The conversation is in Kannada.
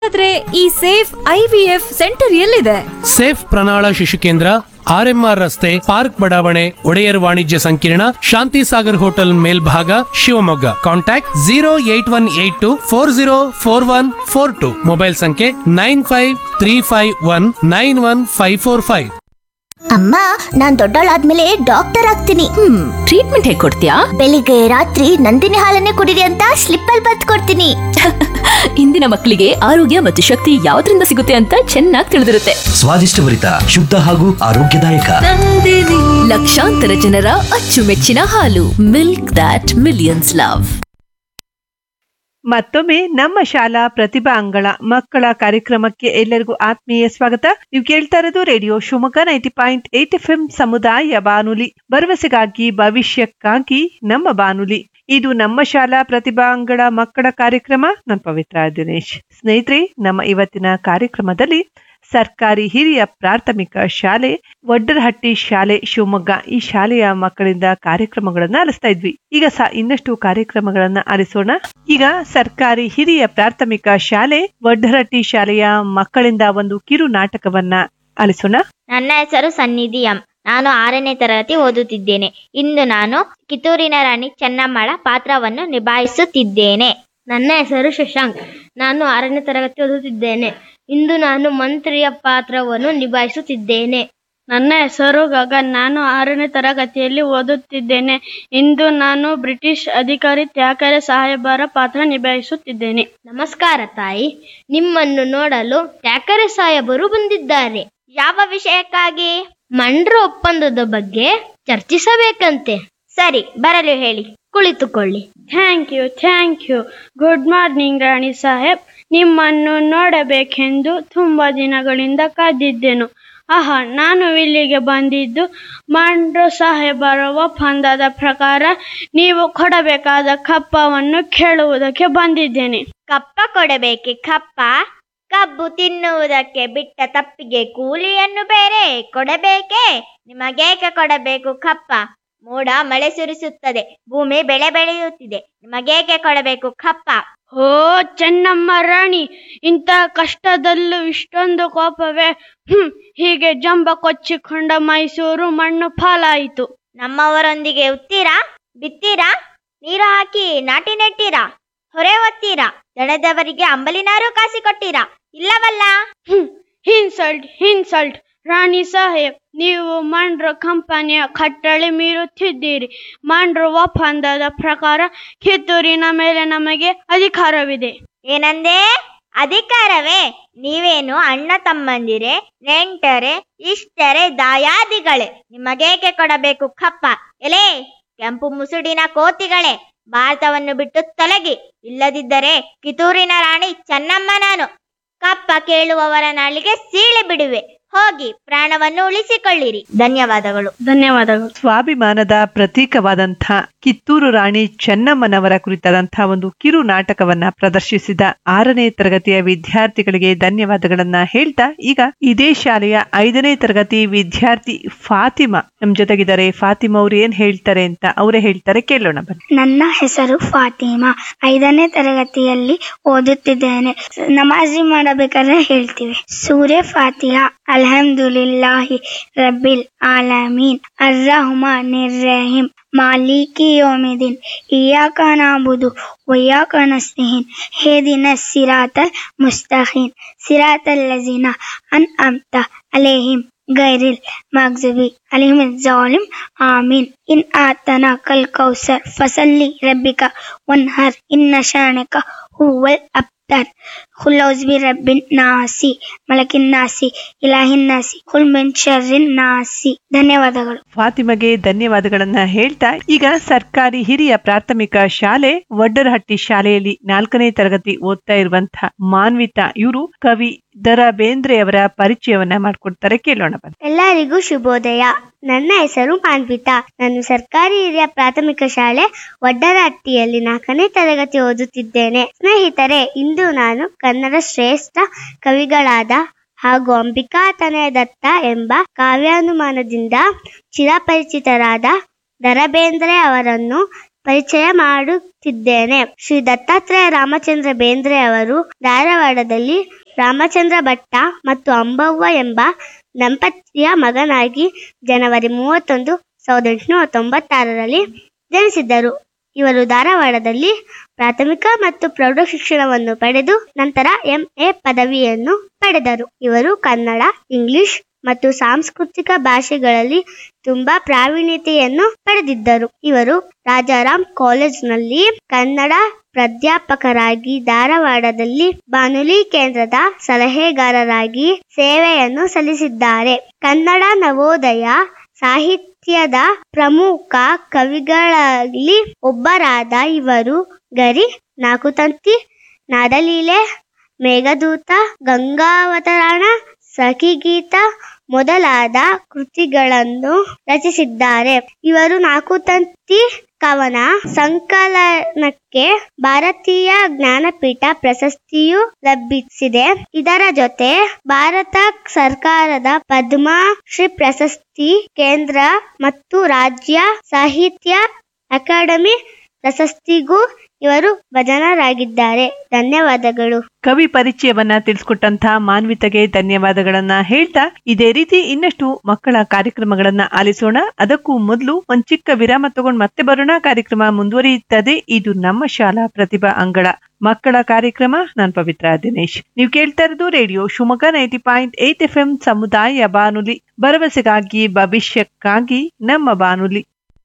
ಆದ್ರೆ ಈ ಸೇಫ್ ಐವಿಎಫ್ ಸೆಂಟರ್ ಎಲ್ಲಿದೆ ಸೇಫ್ ಪ್ರಣಾಳ ಶಿಶು ಕೇಂದ್ರ ಆರ್ಎಂಆರ್ ರಸ್ತೆ ಪಾರ್ಕ್ ಬಡಾವಣೆ ಒಡೆಯರ್ ವಾಣಿಜ್ಯ ಸಂಕೀರ್ಣ ಶಾಂತಿ ಸಾಗರ್ ಹೋಟೆಲ್ ಮೇಲ್ಭಾಗ Shivamogga contact zero eight one eight two four zero four one four two mobile ಸಂಖ್ಯೆ nine five three five one nine one five four five ಅಮ್ಮ ನಾನ್ ದೊಡ್ಡವಳಾದ್ಮೇಲೆ ಡಾಕ್ಟರ್ ಆಗ್ತೀನಿ ಹ್ಮ್ ಟ್ರೀಟ್ಮೆಂಟ್ ಹೇಗ್ ಕೊಡ್ತೀಯಾ ಬೆಳಿಗ್ಗೆ ರಾತ್ರಿ ನಂದಿನಿ ಹಾಲನ್ನೇ ಕುಡಿರಿ ಅಂತ ಸ್ಲಿಪ್ ಅಲ್ಲಿ ಬತ್ ಕೊಡ್ತೀನಿ ಇಂದಿನ ಮಕ್ಕಳಿಗೆ ಆರೋಗ್ಯ ಮತ್ತು ಶಕ್ತಿ ಯಾವ್ದ್ರಿಂದ ಸಿಗುತ್ತೆ ಅಂತ ಚೆನ್ನಾಗಿ ತಿಳಿದಿರುತ್ತೆ ಸ್ವಾದಿಷ್ಟಭರಿತ ಶುದ್ಧ ಹಾಗೂ ಆರೋಗ್ಯದಾಯಕ ಲಕ್ಷಾಂತರ ಜನರ ಅಚ್ಚುಮೆಚ್ಚಿನ ಹಾಲು ಮಿಲ್ಕ್ ದಾಟ್ ಮಿಲಿಯನ್ಸ್ ಲವ್ ಮತ್ತೊಮ್ಮೆ ನಮ್ಮ ಶಾಲಾ ಪ್ರತಿಭಾ ಅಂಗಳ ಮಕ್ಕಳ ಕಾರ್ಯಕ್ರಮಕ್ಕೆ ಎಲ್ಲರಿಗೂ ಆತ್ಮೀಯ ಸ್ವಾಗತ ನೀವು ಕೇಳ್ತಾ ಇರೋದು radio Shivamogga ninety point eight F M ಸಮುದಾಯ ಬಾನುಲಿ ಭರವಸೆಗಾಗಿ ಭವಿಷ್ಯಕ್ಕಾಗಿ ನಮ್ಮ ಬಾನುಲಿ ಇದು ನಮ್ಮ ಶಾಲಾ ಪ್ರತಿಭಾ ಅಂಗಳ ಮಕ್ಕಳ ಕಾರ್ಯಕ್ರಮ ನಾನು ಪವಿತ್ರ ದಿನೇಶ್ ಸ್ನೇಹಿತರೆ ನಮ್ಮ ಇವತ್ತಿನ ಕಾರ್ಯಕ್ರಮದಲ್ಲಿ ಸರ್ಕಾರಿ ಹಿರಿಯ ಪ್ರಾಥಮಿಕ ಶಾಲೆ ವಡ್ಡರಹಟ್ಟಿ ಶಾಲೆ ಶಿವಮೊಗ್ಗ ಈ ಶಾಲೆಯ ಮಕ್ಕಳಿಂದ ಕಾರ್ಯಕ್ರಮಗಳನ್ನ ಆಲಿಸ್ತಾ ಇದ್ವಿ ಈಗ ಸಹ ಇನ್ನಷ್ಟು ಕಾರ್ಯಕ್ರಮಗಳನ್ನ ಆಲಿಸೋಣ ಈಗ ಸರ್ಕಾರಿ ಹಿರಿಯ ಪ್ರಾಥಮಿಕ ಶಾಲೆ ವಡ್ಡರಹಟ್ಟಿ ಶಾಲೆಯ ಮಕ್ಕಳಿಂದ ಒಂದು ಕಿರು ನಾಟಕವನ್ನ ಆಲಿಸೋಣ ನನ್ನ ಹೆಸರು ಸನ್ನಿಧಿ ಎಂ ನಾನು ಆರನೇ ತರಗತಿ ಓದುತ್ತಿದ್ದೇನೆ ಇಂದು ನಾನು ಕಿತ್ತೂರಿನ ರಾಣಿ ಚೆನ್ನಮ್ಮಳ ಪಾತ್ರವನ್ನು ನಿಭಾಯಿಸುತ್ತಿದ್ದೇನೆ ನನ್ನ ಹೆಸರು ಶಶಾಂಕ್ ನಾನು ಆರನೇ ತರಗತಿ ಓದುತ್ತಿದ್ದೇನೆ ಇಂದು ನಾನು ಮಂತ್ರಿಯ ಪಾತ್ರವನ್ನು ನಿಭಾಯಿಸುತ್ತಿದ್ದೇನೆ ನನ್ನ ಹೆಸರು ಗಗನ್ ನಾನು ಆರನೇ ತರಗತಿಯಲ್ಲಿ ಓದುತ್ತಿದ್ದೇನೆ ಇಂದು ನಾನು ಬ್ರಿಟಿಷ್ ಅಧಿಕಾರಿ ತ್ಯಾಕರೆ ಸಾಹೇಬರ ಪಾತ್ರ ನಿಭಾಯಿಸುತ್ತಿದ್ದೇನೆ ನಮಸ್ಕಾರ ತಾಯಿ ನಿಮ್ಮನ್ನು ನೋಡಲು ತ್ಯಾಕರೆ ಸಾಹೇಬರು ಬಂದಿದ್ದಾರೆ ಯಾವ ವಿಷಯಕ್ಕಾಗಿ ಮಂಡ್ರ ಒಪ್ಪಂದದ ಬಗ್ಗೆ ಚರ್ಚಿಸಬೇಕಂತೆ ಸರಿ ಬರಲು ಹೇಳಿ ಕುಳಿತುಕೊಳ್ಳಿ thank you thank you good morning ರಾಣಿ ಸಾಹೇಬ್ ನಿಮ್ಮನ್ನು ನೋಡಬೇಕೆಂದು ತುಂಬ ದಿನಗಳಿಂದ ಕಾದಿದ್ದೆನು ಆಹಾ ನಾನು ಇಲ್ಲಿಗೆ ಬಂದಿದ್ದು ಮಂಡ್ರ ಸಾಹೇಬರ ಒಪ್ಪಂದದ ಪ್ರಕಾರ ನೀವು ಕೊಡಬೇಕಾದ ಕಪ್ಪವನ್ನು ಕೇಳುವುದಕ್ಕೆ ಬಂದಿದ್ದೇನೆ ಕಪ್ಪ ಕೊಡಬೇಕೆ ಕಪ್ಪ ಕಬ್ಬು ತಿನ್ನುವುದಕ್ಕೆ ಬಿಟ್ಟ ತಪ್ಪಿಗೆ ಕೂಲಿಯನ್ನು ಬೇರೆ ಕೊಡಬೇಕೆ ನಿಮಗೇಕೆ ಕೊಡಬೇಕು ಕಪ್ಪ ಮೋಡ ಮಳೆ ಸುರಿಸುತ್ತದೆ ಭೂಮಿ ಬೆಳೆ ಬೆಳೆಯುತ್ತಿದೆ ನಿಮಗೇಕೆ ಕೊಡಬೇಕು ಕಪ್ಪ ಓ ಚೆನ್ನಮ್ಮ ರಾಣಿ ಇಂಥ ಕಷ್ಟದಲ್ಲೂ ಇಷ್ಟೊಂದು ಕೋಪವೇ ಹ್ಮ್ ಹೀಗೆ ಜಂಬ ಕೊಚ್ಚಿಕೊಂಡ ಮೈಸೂರು ಮಣ್ಣು ಪಾಲಾಯಿತು ನಮ್ಮವರೊಂದಿಗೆ ಉತ್ತೀರಾ ಬಿತ್ತೀರಾ ನೀರು ಹಾಕಿ ನಾಟಿ ನೆಟ್ಟೀರಾ ಹೊರೆ ಒತ್ತೀರಾ ದಣದವರಿಗೆ ಅಂಬಲಿನಾರು ಕಾಸಿ ಕೊಟ್ಟಿರಾ ಇಲ್ಲವಲ್ಲ ಇನ್ಸಲ್ಟ್ ಇನ್ಸಲ್ಟ್ ರಾಣಿ ಸಾಹೇಬ್ ನೀವು ಮಂಡ್ರ ಕಂಪನಿಯ ಕಟ್ಟಳೆ ಮೀರುತ್ತಿದ್ದೀರಿ ಮಂಡ್ರ ಒಪ್ಪಂದದ ಪ್ರಕಾರ ಕಿತ್ತೂರಿನ ಮೇಲೆ ನಮಗೆ ಅಧಿಕಾರವಿದೆ ಏನಂದೆ ಅಧಿಕಾರವೇ ನೀವೇನು ಅಣ್ಣ ತಮ್ಮಂದಿರೆ ನೆಂಟರೆ ಇಷ್ಟರೆ ದಾಯಾದಿಗಳೇ ನಿಮಗೇಕೆ ಕೊಡಬೇಕು ಕಪ್ಪ ಎಲೆ ಕೆಂಪು ಮುಸುಡಿನ ಕೋತಿಗಳೇ ಭಾರತವನ್ನು ಬಿಟ್ಟು ತೊಲಗಿ ಇಲ್ಲದಿದ್ದರೆ ಕಿತ್ತೂರಿನ ರಾಣಿ ಚೆನ್ನಮ್ಮ ನಾನು ಕಪ್ಪ ಕೇಳುವವರ ನಾಳಿಗೆ ಸೀಳಿ ಬಿಡುವೆ ಹೋಗಿ ಪ್ರಾಣವನ್ನು ಉಳಿಸಿಕೊಳ್ಳಿರಿ ಧನ್ಯವಾದಗಳು ಧನ್ಯವಾದಗಳು ಸ್ವಾಭಿಮಾನದ ಪ್ರತೀಕವಾದಂತಹ ಕಿತ್ತೂರು ರಾಣಿ ಚೆನ್ನಮ್ಮನವರ ಕುರಿತಾದಂತಹ ಒಂದು ಕಿರು ನಾಟಕವನ್ನ ಪ್ರದರ್ಶಿಸಿದ ಆರನೇ ತರಗತಿಯ ವಿದ್ಯಾರ್ಥಿಗಳಿಗೆ ಧನ್ಯವಾದಗಳನ್ನ ಹೇಳ್ತಾ ಈಗ ಇದೇ ಶಾಲೆಯ ಐದನೇ ತರಗತಿ ವಿದ್ಯಾರ್ಥಿ ಫಾತಿಮಾ ನಮ್ ಜೊತೆಗಿದ್ದಾರೆ ಫಾತಿಮಾ ಅವ್ರು ಏನ್ ಹೇಳ್ತಾರೆ ಅಂತ ಅವರೇ ಹೇಳ್ತಾರೆ ಕೇಳೋಣ ಬನ್ನಿ ನನ್ನ ಹೆಸರು ಫಾತಿಮಾ ಐದನೇ ತರಗತಿಯಲ್ಲಿ ಓದುತ್ತಿದ್ದೇನೆ ನಮಾಜಿ ಮಾಡಬೇಕಾದ್ರೆ ಹೇಳ್ತೀವಿ ಸೂರ್ಯ ಫಾತಿಹಾ ಅಲ್ಹಮ್ದುಲಿಲ್ಲಾಹಿ ರಬ್ಬಿಲ್ ಆಲಮೀನ್ ಅರ್ರಹ್ಮಾನ್ ರಹೀಮ್ ಮಾಲಿಕಿ ಯೋಮಿದಿನ್ ಇಯಾಕ ನಾಬುದು ವಯ್ಯಾಕ ನಸ್ತಹೀನ್ ಹೇದಿನ ಸಿರಾತಲ್ ಮುಸ್ತಖೀನ್ ಸಿರಾತಲ್ ಲಜೀನ ಅನ್ ಅಮ್ತ ಅಲೇಹಿಮ್ غير المغضوب عليهم الظالم آمين إن آتناك الكوثر فصل ربك وانهر إن شانك هو الأبتر قل أعوذ برب الناس ملك الناس إله الناس قل من شر الناس ಧನ್ಯವಾದಗಳು ಫಾತಿಮಗೆ ಧನ್ಯವಾದಗಳನ್ನ ಹೇಳ್ತಾ ಈಗ ಸರ್ಕಾರಿ ಹಿರಿಯ ಪ್ರಾಥಮಿಕ ಶಾಲೆ ವಡ್ಡರಹಟ್ಟಿ ಶಾಲೆಯಲ್ಲಿ ನಾಲ್ಕನೇ ತರಗತಿ ಓದ್ತಾ ಇರುವಂತಹ ಮಾನ್ವಿತಾ ಇವರು ಕವಿ ದರ ಬೇಂದ್ರೆ ಅವರ ಪರಿಚಯವನ್ನ ಮಾಡ್ಕೊಡ್ತಾರೆ ಕೇಳೋಣ ಬನ್ನಿ ಎಲ್ಲರಿಗೂ ಶುಭೋದಯ ನನ್ನ ಹೆಸರು ಮಾನ್ವಿತಾ ನಾನು ಸರ್ಕಾರಿ ಹಿರಿಯ ಪ್ರಾಥಮಿಕ ಶಾಲೆ ವಡ್ಡರಹಟ್ಟಿಯಲ್ಲಿ ನಾಲ್ಕನೇ ತರಗತಿ ಓದುತ್ತಿದ್ದೇನೆ ಸ್ನೇಹಿತರೆ ಇಂದು ನಾನು ಕನ್ನಡ ಶ್ರೇಷ್ಠ ಕವಿಗಳಾದ ಹಾಗೂ ಅಂಬಿಕಾ ತನಯ ದತ್ತ ಎಂಬ ಕಾವ್ಯಾನುಮಾನದಿಂದ ಚಿರಪರಿಚಿತರಾದ ದರಬೇಂದ್ರೆ ಅವರನ್ನು ಪರಿಚಯ ಮಾಡುತ್ತಿದ್ದೇನೆ ಶ್ರೀ ದತ್ತಾತ್ರೇಯ ರಾಮಚಂದ್ರ ಬೇಂದ್ರೆ ಅವರು ಧಾರವಾಡದಲ್ಲಿ ರಾಮಚಂದ್ರ ಭಟ್ಟ ಮತ್ತು ಅಂಬವ್ವ ಎಂಬ ದಂಪತಿಯ ಮಗನಾಗಿ ಜನವರಿ ಮೂವತ್ತೊಂದು ಸಾವಿರದ ಎಂಟುನೂರ ತೊಂಬತ್ತಾರರಲ್ಲಿ ಜನಿಸಿದ್ದರು ಇವರು ಧಾರವಾಡದಲ್ಲಿ ಪ್ರಾಥಮಿಕ ಮತ್ತು ಪ್ರೌಢ ಶಿಕ್ಷಣವನ್ನು ಪಡೆದು ನಂತರ ಎಂಎ ಪದವಿಯನ್ನು ಪಡೆದರು ಇವರು ಕನ್ನಡ ಇಂಗ್ಲಿಷ್ ಮತ್ತು ಸಾಂಸ್ಕೃತಿಕ ಭಾಷೆಗಳಲ್ಲಿ ತುಂಬಾ ಪ್ರಾವೀಣ್ಯತೆಯನ್ನು ಪಡೆದಿದ್ದರು ಇವರು ರಾಜಾರಾಮ್ ಕಾಲೇಜ್ನಲ್ಲಿ ಕನ್ನಡ ಪ್ರಾಧ್ಯಾಪಕರಾಗಿ ಧಾರವಾಡದಲ್ಲಿ ಬಾನುಲಿ ಕೇಂದ್ರದ ಸಲಹೆಗಾರರಾಗಿ ಸೇವೆಯನ್ನು ಸಲ್ಲಿಸಿದ್ದಾರೆ ಕನ್ನಡ ನವೋದಯ ಸಾಹಿತ್ಯದ ಪ್ರಮುಖ ಕವಿಗಳಲ್ಲಿ ಒಬ್ಬರಾದ ಇವರು ಗರಿ ನಾಕುತಂತಿ ನಾದಲೀಲೆ ಮೇಘದೂತ ಗಂಗಾವತರಣ ಸಖಿಗೀತ ಮೊದಲಾದ ಕೃತಿಗಳನ್ನು ರಚಿಸಿದ್ದಾರೆ ಇವರು ನಾಕುತಂತಿ ಕವನ ಸಂಕಲನಕ್ಕೆ ಭಾರತೀಯ ಜ್ಞಾನಪೀಠ ಪ್ರಶಸ್ತಿಯು ಲಭಿಸಿದೆ ಇದರ ಜೊತೆ ಭಾರತ ಸರ್ಕಾರದ ಪದ್ಮಶ್ರೀ ಪ್ರಶಸ್ತಿ ಕೇಂದ್ರ ಮತ್ತು ರಾಜ್ಯ ಸಾಹಿತ್ಯ ಅಕಾಡೆಮಿ ಪ್ರಶಸ್ತಿಗೂ ಇವರು ಭಜನರಾಗಿದ್ದಾರೆ ಧನ್ಯವಾದಗಳು ಕವಿ ಪರಿಚಯವನ್ನ ತಿಳಿಸ್ಕೊಟ್ಟಂತಹ ಮಾನ್ವಿತಗೆ ಧನ್ಯವಾದಗಳನ್ನ ಹೇಳ್ತಾ ಇದೇ ರೀತಿ ಇನ್ನಷ್ಟು ಮಕ್ಕಳ ಕಾರ್ಯಕ್ರಮಗಳನ್ನ ಆಲಿಸೋಣ ಅದಕ್ಕೂ ಮೊದಲು ಒಂದ್ ಚಿಕ್ಕ ವಿರಾಮ ತಗೊಂಡ್ ಮತ್ತೆ ಬರೋಣ ಕಾರ್ಯಕ್ರಮ ಮುಂದುವರಿಯುತ್ತದೆ ಇದು ನಮ್ಮ ಶಾಲಾ ಪ್ರತಿಭಾ ಅಂಗಳ ಮಕ್ಕಳ ಕಾರ್ಯಕ್ರಮ ನಾನ್ ಪವಿತ್ರ ದಿನೇಶ್ ನೀವು ಕೇಳ್ತಾ ಇರೋದು radio Shivamogga ninety point eight F M ಸಮುದಾಯ ಬಾನುಲಿ ಭರವಸೆಗಾಗಿ ಭವಿಷ್ಯಕ್ಕಾಗಿ ನಮ್ಮ ಬಾನುಲಿ